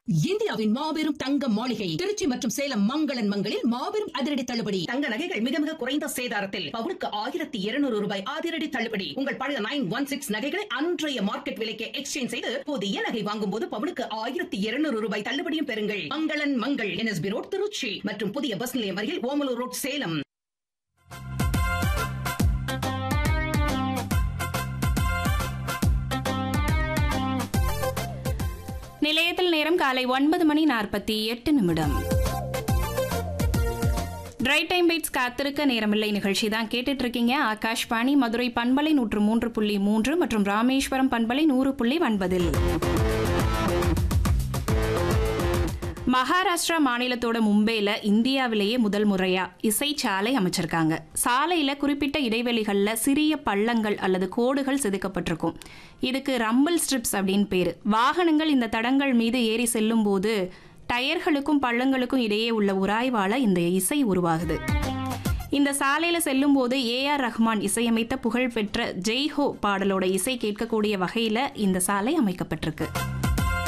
இந்தியாவின் மாபெரும் தங்க மாளிகை திருச்சி மற்றும் சேலம் மங்களன் மங்களில் மாபெரும் அதிரடி தள்ளுபடி தங்க நகைகள் மிக மிக குறைந்த சேதாரத்தில் பவுனுக்கு ஆயிரத்தி இருநூறு ரூபாய் அதிரடி தள்ளுபடி உங்கள் பழைய நைன் ஒன் சிக்ஸ் நகைகளை அன்றைய மார்க்கெட் விலைக்கு எக்ஸ்சேஞ்ச் செய்து புதிய நகை வாங்கும் போது பவுனுக்கு ஆயிரத்தி இருநூறு ரூபாய் தள்ளுபடியும் பெறுங்கள் மங்களன் மங்கள் என்எஸ்பி ரோட் திருச்சி மற்றும் புதிய பஸ் நிலையம் அருகில் ஓமலூர் ரோட் சேலம் நிலையத்தில் நேரம் காலை ஒன்பது மணி நாற்பத்தி எட்டு நிமிடம் ட்ரை டைம் பைட்ஸ் காத்திருக்க நேரமில்லை நிகழ்ச்சி தான் கேட்டுட்டு இருக்கீங்க ஆகாஷ்வாணி மதுரை பண்பலை நூற்று மூன்று புள்ளி மூன்று மற்றும் ராமேஸ்வரம் பண்பலை நூறு புள்ளி ஒன்பதில் மகாராஷ்டிரா மாநிலத்தோட மும்பையில் இந்தியாவிலேயே முதல் முறையா இசைச்சாலை அமைச்சிருக்காங்க சாலையில குறிப்பிட்ட இடைவெளிகளில் சிறிய பள்ளங்கள் அல்லது கோடுகள் செதுக்கப்பட்டிருக்கும் இதுக்கு ரம்பிள் ஸ்ட்ரிப்ஸ் அப்படின்னு பேரு வாகனங்கள் இந்த தடங்கள் மீது ஏறி செல்லும் போது டயர்களுக்கும் பள்ளங்களுக்கும் இடையே உள்ள உராய்வால இந்த இசை உருவாகுது இந்த சாலையில செல்லும் போது ஏ ஆர் ரஹ்மான் இசையமைத்த புகழ்பெற்ற ஜெய்ஹோ பாடலோட இசை கேட்கக்கூடிய வகையில இந்த சாலை அமைக்கப்பட்டிருக்கு